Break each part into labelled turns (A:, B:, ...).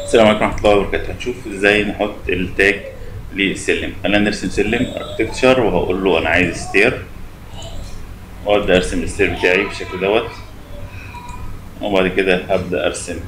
A: السلام عليكم ورحمة الله وبركاته هنشوف ازاي نحط التاج للسلم خلينا نرسم سلم اركتكتشر وهقول له انا عايز ستير وابدا ارسم الستير بتاعي بالشكل دوت وبعد كده هبدا ارسم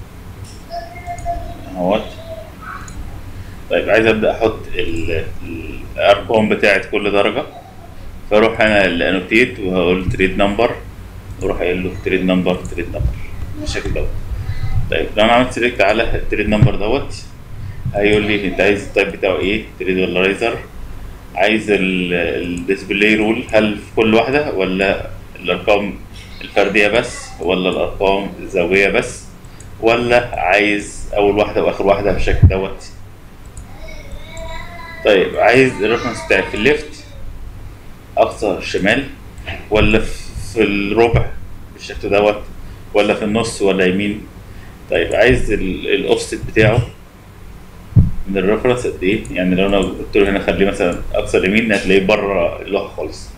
A: اهوت طيب عايز ابدا احط ال- الارقام بتاعت كل درجة فاروح انا الانوتيت وهقول تريد نمبر واروح قايل له تريد نمبر تريد نمبر بالشكل دوت طيب لو انا عملت سيلكت على التريد نمبر دوت هيقول لي انت عايز التايب بتاعه ايه تريد ولا رايزر عايز الديسبلاي رول هل في كل واحده ولا الارقام الفرديه بس ولا الارقام الزوجيه بس ولا عايز اول واحده واخر واحده بالشكل دوت طيب عايز الريفرنس بتاعي في الليفت اقصى شمال ولا في الربع بالشكل دوت ولا في النص ولا يمين طيب عايز الاوفست بتاعه من الريفرنس قد ايه يعني لو انا قلت له هنا خليه مثلا اقصى اليمين هتلاقيه بره اللوحه خالص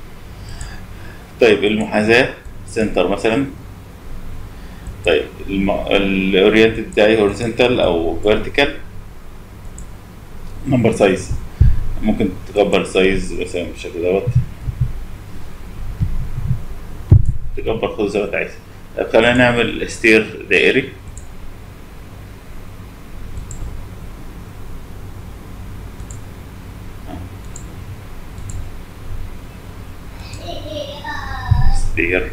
A: طيب المحاذاه سنتر مثلا طيب الاورينت بتاعي هوريزونتال او فيرتيكال نمبر سايز ممكن تكبر سايز مثلا بالشكل دوت تكبر خد زي ما انت عايز طب خلينا نعمل ستير دائري ستير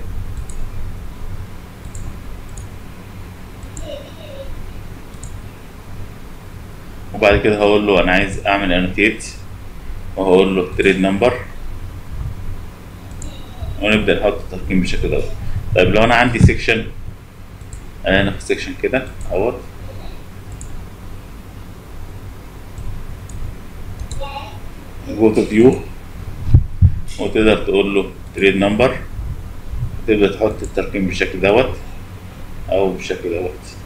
A: وبعد كده هقول له انا عايز اعمل انوتيت وهقول له تريد نمبر ونبدا نحط الترقيم بالشكل دوت طيب لو انا عندي سيكشن انا هنا في سيكشن كده اهوت جو تو فيو وتقدر تقول له تريد نمبر تبدا تحط الترقيم بالشكل دوت او بالشكل دوت